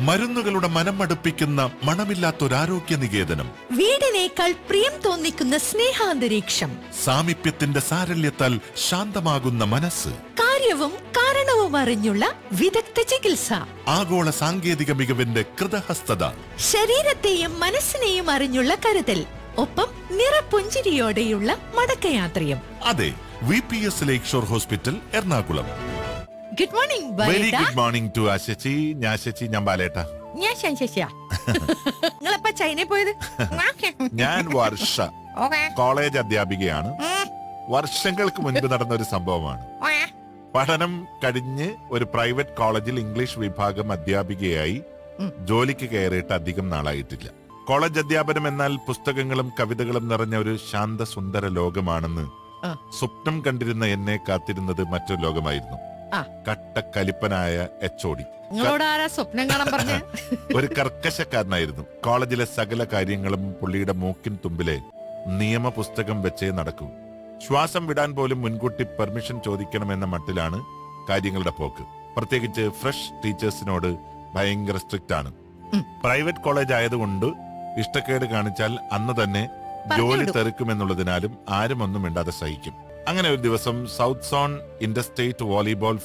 മരുന്നുകളുടെ മനമടുപ്പിക്കുന്ന മണമില്ലാത്തൊരാരോഗ്യ നികേതനം വീടിനേക്കാൾ പ്രിയം തോന്നിക്കുന്ന സ്നേഹാന്തരീക്ഷം സാമീപ്യത്തിന്റെ സാരല്യത്താൽ ശാന്തമാകുന്ന മനസ്സ് കാര്യവും കാരണവും അറിഞ്ഞുള്ള വിദഗ്ധ ചികിത്സ ആഗോള സാങ്കേതിക മികവിന്റെ കൃതഹസ്തത ശരീരത്തെയും മനസ്സിനെയും അറിഞ്ഞുള്ള കരുതൽ ഒപ്പം നിറപുഞ്ചിരിയോടെയുള്ള മടക്കയാത്രയും അതെ V P S Lakeshore hospital Ernakulam good morning very good morning to ആശച്ചി ഞാൻ ശശി ഞാൻ ബാലേട്ട ഞാൻ ശശിയ നിങ്ങളെപ്പ ചൈനയിൽ പോയത് ഞാൻ വർഷ കോളേജ് അധ്യാപികയാണ് വർഷങ്ങൾക്ക് മുൻപ് നടന്ന ഒരു സംഭവമാണ് പഠനം കഴിഞ്ഞ് ഒരു പ്രൈവറ്റ് കോളേജിൽ ഇംഗ്ലീഷ് വിഭാഗം അധ്യാപികയായി ഉം. ജോലിക്ക് കയറിയിട്ട് അധികം നാളായിട്ടില്ല കോളേജ് അധ്യാപനം എന്നാൽ പുസ്തകങ്ങളും കവിതകളും നിറഞ്ഞ ഒരു ശാന്തസുന്ദര ലോകമാണെന്ന് ആ. സ്വപ്നം കണ്ടിരുന്ന എന്നെ കാത്തിരുന്നത് മറ്റൊരു ലോകമായിരുന്നു ആ. കട്ടക്കലിപ്പനായ എച്ച് ഒ ഡി നിങ്ങളോട് ആരാ സ്വപ്നം കാണാൻ പറഞ്ഞ ഒരു കർക്കശക്കാരനായിരുന്നു കോളേജിലെ സകല കാര്യങ്ങളും പുള്ളിയുടെ മൂക്കിൻ തുമ്പിലെ നിയമ പുസ്തകം വെച്ചേ നടക്കൂ ശ്വാസം വിടാൻ പോലും മുൻകൂട്ടി പെർമിഷൻ ചോദിക്കണമെന്ന മട്ടിലാണ് കാര്യങ്ങളുടെ പോക്ക് പ്രത്യേകിച്ച് ഫ്രഷ് ടീച്ചേഴ്സിനോട് ഭയങ്കര സ്ട്രിക്റ്റ് ആണ് ഉം. പ്രൈവറ്റ് കോളേജ് ആയതുകൊണ്ട് ഇഷ്ടക്കേട് കാണിച്ചാൽ അന്ന് തന്നെ ജോലി പറഞ്ഞുവിടും. തെറുക്കുമെന്നുള്ളതിനാലും ആരും ഒന്നും മിണ്ടാതെ സഹിക്കും അങ്ങനെ ഒരു ദിവസം സൗത്ത് സോൺ ഇന്റർസ്റ്റേറ്റ് വോളിബോൾ